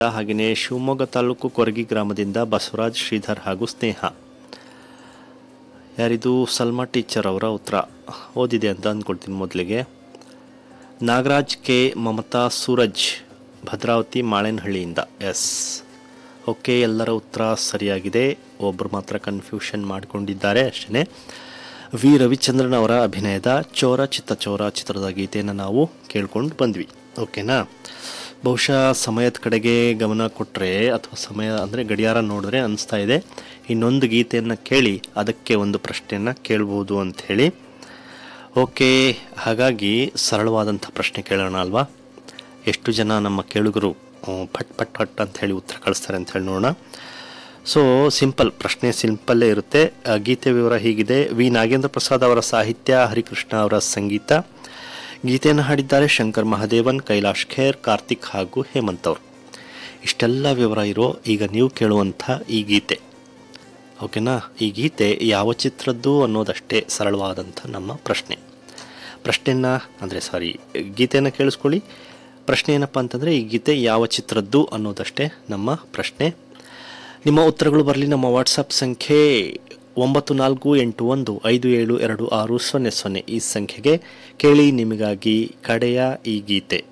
ಹಾಗೆಯೇ ಶಿವಮೊಗ್ಗ ತಾಲೂಕು ಕೊರಗಿ ಗ್ರಾಮದಿಂದ ಬಸವರಾಜ್ ಶ್ರೀಧರ್ ಹಾಗೂ ಸ್ನೇಹ ಯಾರಿದು ಸಲ್ಮಾ ಟೀಚರ್ ಅವರ ಉತ್ತರ ಓದಿದೆ ಅಂತ ಅಂದ್ಕೊಳ್ತೀನಿ ಮೊದಲಿಗೆ ನಾಗರಾಜ್ ಕೆ ಮಮತಾ ಸೂರಜ್ ಭದ್ರಾವತಿ ಮಾಳೇನಹಳ್ಳಿಯಿಂದ ಎಸ್ ಓಕೆ ಎಲ್ಲರ ಉತ್ತರ ಸರಿಯಾಗಿದೆ ಒಬ್ಬರು ಮಾತ್ರ ಕನ್ಫ್ಯೂಷನ್ ಮಾಡಿಕೊಂಡಿದ್ದಾರೆ ಅಷ್ಟೇ ವಿ ರವಿಚಂದ್ರನ್ ಅವರ ಅಭಿನಯದ ಚೋರ ಚಿತ್ತ ಚೋರ ಚಿತ್ರದ ಗೀತೆಯನ್ನು ನಾವು ಕೇಳ್ಕೊಂಡು ಬಂದ್ವಿ ಓಕೆನಾ ಬಹುಶಃ ಸಮಯದ ಕಡೆಗೆ ಗಮನ ಕೊಟ್ಟರೆ ಅಥವಾ ಸಮಯ ಅಂದರೆ ಗಡಿಯಾರ ನೋಡಿದ್ರೆ ಅನಿಸ್ತಾ ಇದೆ ಇನ್ನೊಂದು ಗೀತೆಯನ್ನು ಕೇಳಿ ಅದಕ್ಕೆ ಒಂದು ಪ್ರಶ್ನೆಯನ್ನು ಕೇಳ್ಬೋದು ಅಂಥೇಳಿ ಓಕೆ ಹಾಗಾಗಿ ಸರಳವಾದಂಥ ಪ್ರಶ್ನೆ ಕೇಳೋಣ ಅಲ್ವಾ ಎಷ್ಟು ಜನ ನಮ್ಮ ಕೇಳುಗರು ಹ್ಮ್, ಪಟ್ ಪಟ್ ಪಟ್ ಅಂತ ಹೇಳಿ ಉತ್ತರ ಕಳಿಸ್ತಾರೆ ಅಂತ ಹೇಳಿ ನೋಡೋಣ ಸೊ ಸಿಂಪಲ್ ಪ್ರಶ್ನೆ ಸಿಂಪಲ್ಲೇ ಇರುತ್ತೆ ಆ, ಗೀತೆ ವಿವರ ಹೀಗಿದೆ ವಿ ನಾಗೇಂದ್ರ ಪ್ರಸಾದ್ ಅವರ ಸಾಹಿತ್ಯ ಹರಿಕೃಷ್ಣ ಅವರ ಸಂಗೀತ ಗೀತೆಯನ್ನು ಹಾಡಿದ್ದಾರೆ ಶಂಕರ್ ಮಹಾದೇವನ್ ಕೈಲಾಶ್ ಖೇರ್ ಕಾರ್ತಿಕ್ ಹಾಗೂ ಹೇಮಂತ್ ಅವರು ಇಷ್ಟೆಲ್ಲ ವಿವರ ಇರೋ ಈಗ ನೀವು ಕೇಳುವಂಥ ಈ ಗೀತೆ ಓಕೆನಾ ಈ ಗೀತೆ ಯಾವ ಚಿತ್ರದ್ದು ಅನ್ನೋದಷ್ಟೇ ಸರಳವಾದಂಥ ನಮ್ಮ ಪ್ರಶ್ನೆ ಪ್ರಶ್ನೆಯನ್ನು ಅಂದರೆ ಸಾರಿ ಗೀತೆಯನ್ನು ಕೇಳಿಸ್ಕೊಳ್ಳಿ ಪ್ರಶ್ನೆ ಏನಪ್ಪ ಅಂತಂದರೆ ಈ ಗೀತೆ ಯಾವ ಚಿತ್ರದ್ದು ಅನ್ನೋದಷ್ಟೇ ನಮ್ಮ ಪ್ರಶ್ನೆ ನಿಮ್ಮ ಉತ್ತರಗಳು ಬರಲಿ ನಮ್ಮ ವಾಟ್ಸಪ್ ಸಂಖ್ಯೆ ಒಂಬತ್ತು ನಾಲ್ಕು ಎಂಟು ಒಂದು ಐದು ಏಳು ಎರಡು ಆರು ಸೊನ್ನೆ ಸೊನ್ನೆ ಈ ಸಂಖ್ಯೆಗೆ ಕೇಳಿ ನಿಮಗಾಗಿ ಕಡೆಯ ಈ ಗೀತೆ